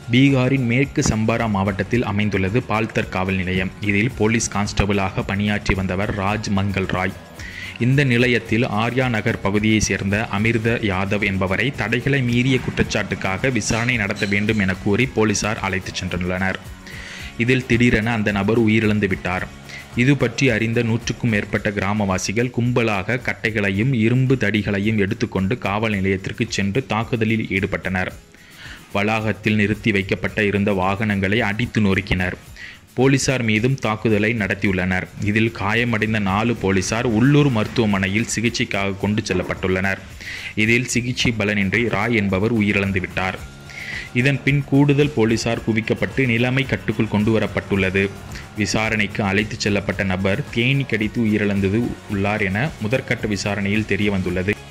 பீகாரின் மேற்கு சம்பாரா மாவட்டத்தில் அமைந்துள்ளது பால்தர் காவல் நிலையம் இதில் போலீஸ் கான்ஸ்டபிளாக பணியாற்றி வந்தவர் ராஜ் மங்கள் ராய் இந்த நிலையத்தில் ஆர்யா நகர் பகுதியைச் சேர்ந்த அமிர்த யாதவ் என்பவரை தடைகளை மீறிய குற்றச்சாட்டுக்காக விசாரணை நடத்த வேண்டும் என கூறி போலீசார் அழைத்துச் சென்றுள்ளனர் இதில் திடீரென அந்த நபர் உயிரிழந்து விட்டார் இது பற்றி அறிந்த நூற்றுக்கும் மேற்பட்ட கிராமவாசிகள் கும்பலாக கட்டைகளையும் இரும்பு தடிகளையும் எடுத்துக்கொண்டு காவல் நிலையத்திற்கு சென்று தாக்குதலில் ஈடுபட்டனர் வளாகத்தில் நிறுத்தி வைக்கப்பட்ட இருந்த வாகனங்களை அடித்து நொறுக்கினர் போலீசார் மீதும் தாக்குதலை நடத்தியுள்ளனர் இதில் காயமடைந்த நாலு போலீசார் உள்ளூர் மருத்துவமனையில் சிகிச்சைக்காக கொண்டு செல்லப்பட்டுள்ளனர் இதில் சிகிச்சை பலனின்றி ராய் என்பவர் உயிரிழந்து விட்டார் இதன் பின் கூடுதல் போலீசார் குவிக்கப்பட்டு நிலைமை கட்டுக்குள் கொண்டு வரப்பட்டுள்ளது விசாரணைக்கு அழைத்துச் செல்லப்பட்ட நபர் தேனி கடித்து உயிரிழந்தது உள்ளார் என முதற்கட்ட விசாரணையில் தெரிய வந்துள்ளது